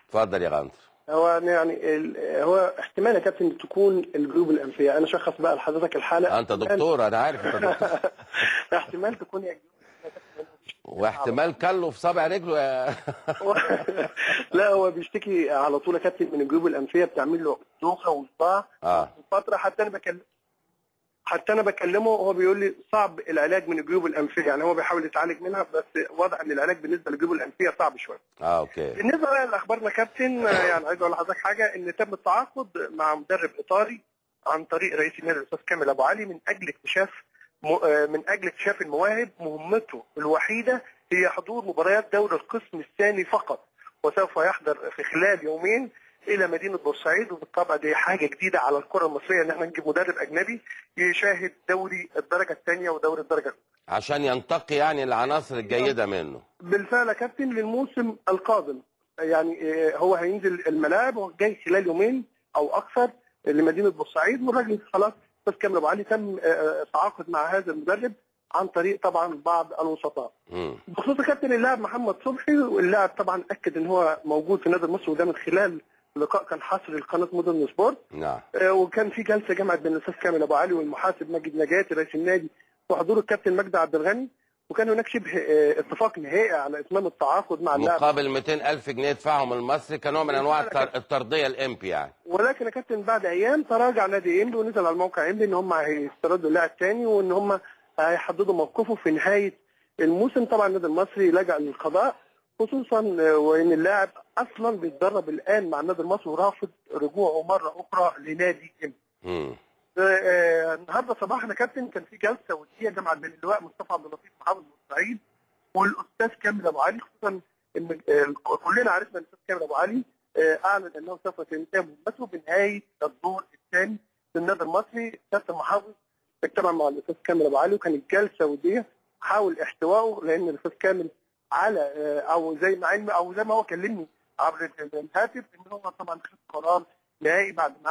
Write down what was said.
اتفضل يا غندر هو يعني ال- هو احتمال يا كابتن تكون الجيوب الانفيه انا شخص بقى لحضرتك الحاله انت دكتور انا عارف انت دكتور احتمال تكون يا الجيوب واحتمال كله في صابع رجله يا لا هو بيشتكي على طول يا كابتن من الجيوب الانفيه بتعمل له دوخه وصداع اه فتره حتى انا بكلم حتى انا بكلمه هو بيقول لي صعب العلاج من الجيوب الانفيه يعني هو بيحاول يتعالج منها بس واضح ان العلاج بالنسبه للجيوب الانفيه صعب شويه اه اوكي بالنسبه بقى لاخبارنا كابتن آه، يعني عايز اقول لحضرتك حاجه ان تم التعاقد مع مدرب ايطالي عن طريق رئيس النادي الاستاذ كامل ابو علي من اجل اكتشاف م- آه، من اجل اكتشاف المواهب مهمته الوحيده هي حضور مباريات دوري القسم الثاني فقط وسوف يحضر في خلال يومين الى مدينه بورسعيد وبالطبع دي حاجه جديده على الكره المصريه ان احنا نجيب مدرب اجنبي يشاهد دوري الدرجه الثانيه ودوري الدرجه الأولى. عشان ينتقي يعني العناصر الجيده منه بالفعل يا كابتن للموسم القادم يعني آه، هو هينزل الملاعب هو جاي خلال يومين او اكثر لمدينه بورسعيد والراجل خلاص استاذ كامل ابو علي تم آه، آه، التعاقد مع هذا المدرب عن طريق طبعا بعض الوسطاء امم بخصوص يا كابتن اللاعب محمد صبحي واللاعب طبعا اكد ان هو موجود في نادي مصر وده من خلال لقاء كان حصري لقناه مودرن سبورت نعم آه، وكان في جلسه جمعت بين الاستاذ كامل ابو علي والمحاسب ماجد نجاتي رئيس النادي وحضور الكابتن مجدي عبد الغني وكان هناك شبه آه، اتفاق نهائي على اتمام التعاقد مع اللاعب مقابل 200 الف جنيه يدفعهم المصري كنوع من انواع التر- الترضيه الامبي يعني ولكن يا كابتن بعد ايام تراجع نادي انبي ونزل على الموقع انبي ان هم هيستردوا اللاعب تاني وان هم هيحددوا موقفه في نهايه الموسم طبعا النادي المصري لجأ للقضاء خصوصا آه، وان اللاعب اصلا بيتدرب الان مع النادي المصري ورافض رجوعه مره اخرى لنادي انبي امم آه، النهارده صباحا يا كابتن كان في جلسه وديه جمعت بين اللواء مصطفى عبد اللطيف محافظ بورسعيد والاستاذ كامل ابو علي خصوصا ان آه، كلنا عرفنا ان الاستاذ كامل ابو علي آه، اعلن انه سوف تنتهي مهمته بنهايه الدور الثاني للنادي المصري سياده المحافظ اجتمع مع الاستاذ كامل ابو علي وكانت جلسه وديه حاول احتوائه لان الاستاذ كامل على آه، او زي ما علم او زي ما هو كلمني عبر الهاتف ان هو طبعا خد قرار نهائي بعد ما